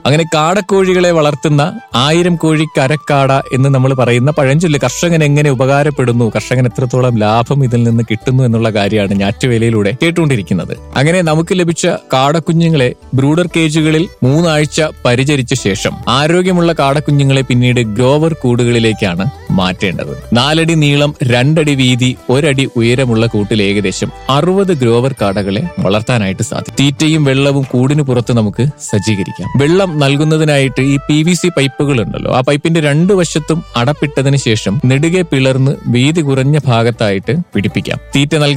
അങ്ങനെ കാടക്കോഴികളെ വളർത്തുന്ന ആയിരം കോഴി കരക്കാട എന്ന് നമ്മൾ പറയുന്ന പഴഞ്ചൊല്ല് കർഷകൻ എങ്ങനെ ഉപകാരപ്പെടുന്നു കർഷകൻ എത്രത്തോളം ലാഭം ഇതിൽ നിന്ന് കിട്ടുന്നു എന്നുള്ള കാര്യമാണ് ഞാറ്റുവേലയിലൂടെ കേട്ടുകൊണ്ടിരിക്കുന്നത് അങ്ങനെ നമുക്ക് ലഭിച്ച കാടക്കുഞ്ഞുങ്ങളെ ബ്രൂഡർ കേജുകളിൽ മൂന്നാഴ്ച പരിചരിച്ച ശേഷം ആരോഗ്യമുള്ള കാടക്കുഞ്ഞുങ്ങളെ പിന്നീട് ഗ്രോവർ കൂടുകളിലേക്കാണ് മാറ്റേണ്ടത് നാലടി നീളം രണ്ടടി വീതി ഒരടി ഉയരമുള്ള കൂട്ടിൽ ഏകദേശം അറുപത് ഗ്രോവർ കാടകളെ വളർത്താനായിട്ട് സാധിക്കും തീറ്റയും വെള്ളവും കൂടിന് പുറത്ത് നമുക്ക് സജ്ജീകരിക്കാം വെള്ളം നൽകുന്നതിനായിട്ട് ഈ പി വി സി പൈപ്പുകൾ ഉണ്ടല്ലോ ആ പൈപ്പിന്റെ രണ്ടു വശത്തും അടപ്പിട്ടതിന് ശേഷം നെടുകെ പിളർന്ന് വീതി കുറഞ്ഞ ഭാഗത്തായിട്ട് പിടിപ്പിക്കാം തീറ്റ നൽകുന്ന